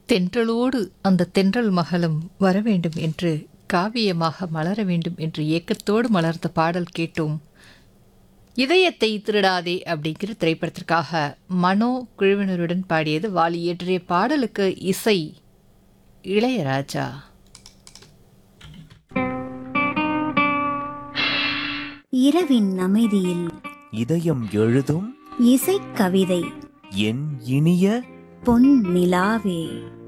தென்றலோடு அந்த தென்றல் மகளும் வர வேண்டும் என்று காவியமாக மலர வேண்டும் என்று ஏக்கத்தோடு மலர்ந்த பாடல் கேட்டோம் இதயத்தை திருடாதே அப்படிங்கிற திரைப்படத்திற்காக மனோ குழுவினருடன் பாடியது வாலி இயற்றிய பாடலுக்கு இசை இளையராஜா இரவின் அமைதியில் இதயம் எழுதும் இசைக்கவிதை என் இனிய பொன் நிலாவே